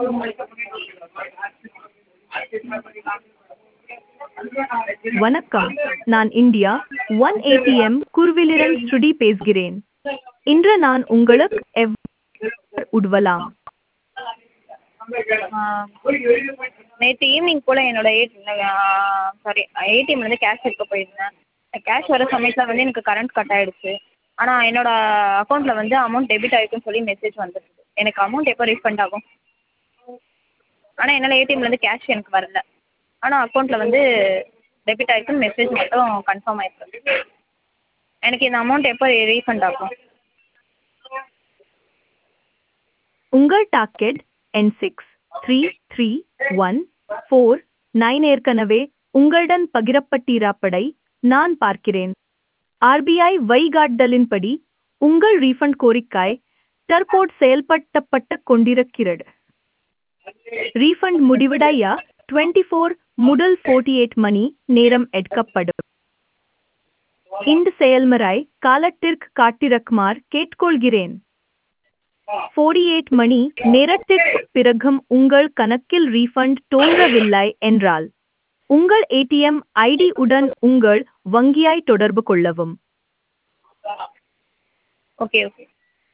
வணக்கம் நான் India one ATM குருவிலிரன் ஸ்ருதி பேசுகிறேன் இன்று நான் உங்களுக்கு எவ்வாறு உதவலாம் நேற்று ஈவினிங் போல் என்னோட ஏ சாரி ஏடிஎம்லேருந்து கேஷ் எடுக்க போயிருந்தேன் கேஷ் வர சமயத்தில் வந்து எனக்கு கரண்ட் கட் ஆகிடுச்சு ஆனால் என்னோட அக்கௌண்ட்டில் வந்து அமௌண்ட் டெபிட் ஆகிருக்குன்னு சொல்லி மெசேஜ் வந்துருக்குது எனக்கு அமௌண்ட் எப்போ ரீஃபண்ட் ஆகும் ஆனால் என்னால் ஏடிஎம்லேருந்து கேஷ் எனக்கு வரல ஆனால் அக்கௌண்ட்டில் வந்து டெபிட் ஆகிருக்குன்னு மெசேஜ் மட்டும் கன்ஃபார்ம் ஆகிருக்கு எனக்கு இந்த அமௌண்ட் எப்போ ரீஃபண்ட் ஆகும் உங்கள் docket N six three three one four nine ஏற்கனவே உங்களுடன் பகிரப்பட்டிராப்படை நான் பார்க்கிறேன் ஆர்பிஐ வழிகாட்டுதலின்படி உங்கள் ரீஃபண்ட் கோரிக்கை தற்போது செயல்படுத்தப்பட்டு கொண்டிருக்கிறது ரீஃபண்ட் முடிவடைய டுவெண்ட்டி ஃபோர் முதல் ஃபோர்ட்டி எயிட் மணி நேரம் எடுக்கப்படும் இந்த செயல்முறை காலத்திற்கு காட்டிரக்குமாறு கேட்டுக்கொள்கிறேன் ஃபோர்ட்டி எயிட் மணி நேரத்திற்கு பிறகும் உங்கள் கணக்கில் ரீஃபண்ட் தோன்றவில்லை என்றால் உங்கள் ஏடிஎம் ஐடி உடன் உங்கள் வங்கியை தொடர்பு கொள்ளவும் ஓகே ஓகே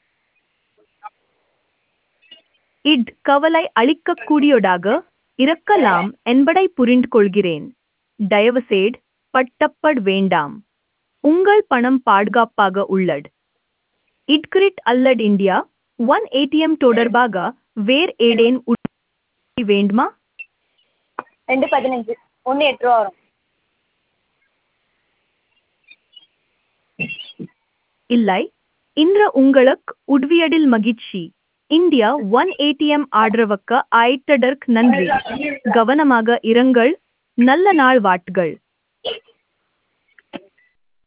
இட் கவலை அளிக்கக்கூடியதாக இருக்கலாம் என்பதை புரிந்து கொள்கிறேன் தயவுசெய்து பட்டப்பட வேண்டாம் உங்கள் பணம் பாதுகாப்பாக உள்ளது இட்கிரிட் அல்லது இந்தியா ஒன் ஏடிஎம் தொடர்பாக வேறு ஏதேன் உதவி வேண்டுமா ரெண்டு பதினஞ்சு ஒன்று எட்டு ரூபா வரும் இல்லை இன்று உங்களுக்கு உதவியதில் மகிழ்ச்சி இந்தியா ஒன் ஏடிஎம் ஆதரவுக்கு ஆயிட்டதற்கு நன்றி கவனமாக இருங்கள் நல்ல நாள் வாட்டுகள்